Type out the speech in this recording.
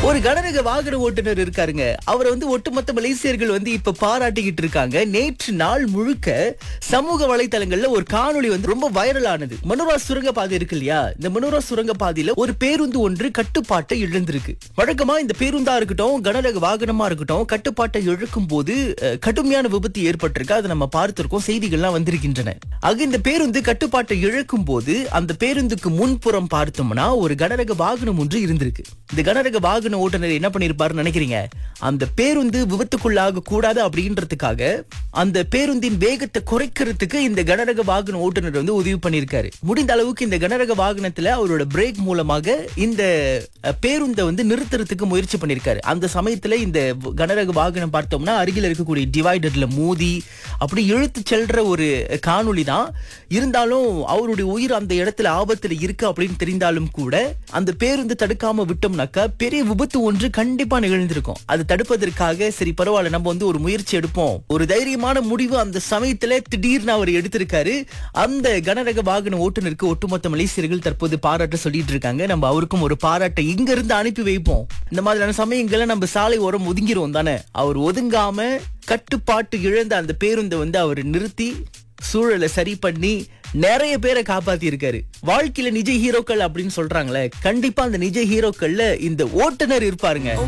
ஒரு கனரக வாகன ஓட்டுநர் இருக்காருங்க அவரை வந்து ஒட்டுமொத்த மலேசியர்கள் வந்து இப்ப பாராட்டிக்கிட்டு இருக்காங்க நேற்று நாள் முழுக்க சமூக வலைத்தளங்கள்ல ஒரு காணொளி வந்து ரொம்ப வைரல் ஆனது மனோரா சுரங்க பாதை இருக்கு இல்லையா இந்த மனோரா சுரங்க பாதையில ஒரு பேருந்து ஒன்று கட்டுப்பாட்டை இழந்திருக்கு வழக்கமா இந்த பேருந்தா இருக்கட்டும் கனரக வாகனமா இருக்கட்டும் கட்டுப்பாட்டை இழக்கும் போது அஹ், கடுமையான விபத்து ஏற்பட்டிருக்கு அதை நம்ம பார்த்திருக்கோம் செய்திகள்லாம் வந்திருக்கின்றன ஆக இந்த பேருந்து கட்டுப்பாட்டை இழக்கும் போது அந்த பேருந்துக்கு முன்புறம் பார்த்தோம்னா ஒரு கனரக வாகனம் ஒன்று இருந்திருக்கு இந்த கனரக வாகன ஓட்டுநர் என்ன பண்ணிருப்பாருன்னு நினைக்கிறீங்க அந்த பேருந்து விபத்துக்குள்ளாக கூடாது அப்படின்றதுக்காக அந்த பேருந்தின் வேகத்தை குறைக்கிறதுக்கு இந்த கனரக வாகன ஓட்டுநர் வந்து உதவி பண்ணியிருக்காரு முடிந்த அளவுக்கு இந்த கனரக வாகனத்துல அவரோட பிரேக் மூலமாக இந்த அஹ், பேருந்தை வந்து நிறுத்துறதுக்கு முயற்சி பண்ணியிருக்காரு அந்த சமயத்துல இந்த கனரக வாகனம் பார்த்தோம்னா அருகில் இருக்கக்கூடிய டிவைடர்ல மோதி அப்படி இழுத்து செல்ற ஒரு காணொளி தான் இருந்தாலும் அவருடைய உயிர் அந்த இடத்துல ஆபத்துல இருக்கு அப்படின்னு தெரிந்தாலும் கூட அந்த பேருந்து தடுக்காம விட்டோம்னாக்கா பெரிய விபத்து ஒன்று கண்டிப்பா நிகழ்ந்திருக்கும் அது தடுப்பதற்காக சரி பரவாயில்ல நம்ம வந்து ஒரு முயற்சி எடுப்போம் ஒரு தைரியமான முடிவு அந்த சமயத்துல திடீர்னு அவர் எடுத்திருக்காரு அந்த கனரக வாகன ஓட்டுநருக்கு ஒட்டுமொத்த மலேசியர்கள் தற்போது பாராட்ட சொல்லிட்டு இருக்காங்க நம்ம அவருக்கும் ஒரு பாராட்டை இங்க இருந்து அனுப்பி வைப்போம் இந்த மாதிரியான சமயங்கள்ல நம்ம சாலை ஓரம் ஒதுங்கிருவோம் தானே அவர் ஒதுங்காம கட்டுப்பாட்டு இழந்த அந்த பேருந்தை வந்து அவர் நிறுத்தி சூழலை சரி பண்ணி நிறைய பேரை காப்பாத்தி இருக்காரு வாழ்க்கையில நிஜ ஹீரோக்கள் அப்படின்னு சொல்றாங்களே கண்டிப்பா அந்த நிஜ ஹீரோக்கள்ல இந்த ஓட்டுநர் இருப்பாருங்க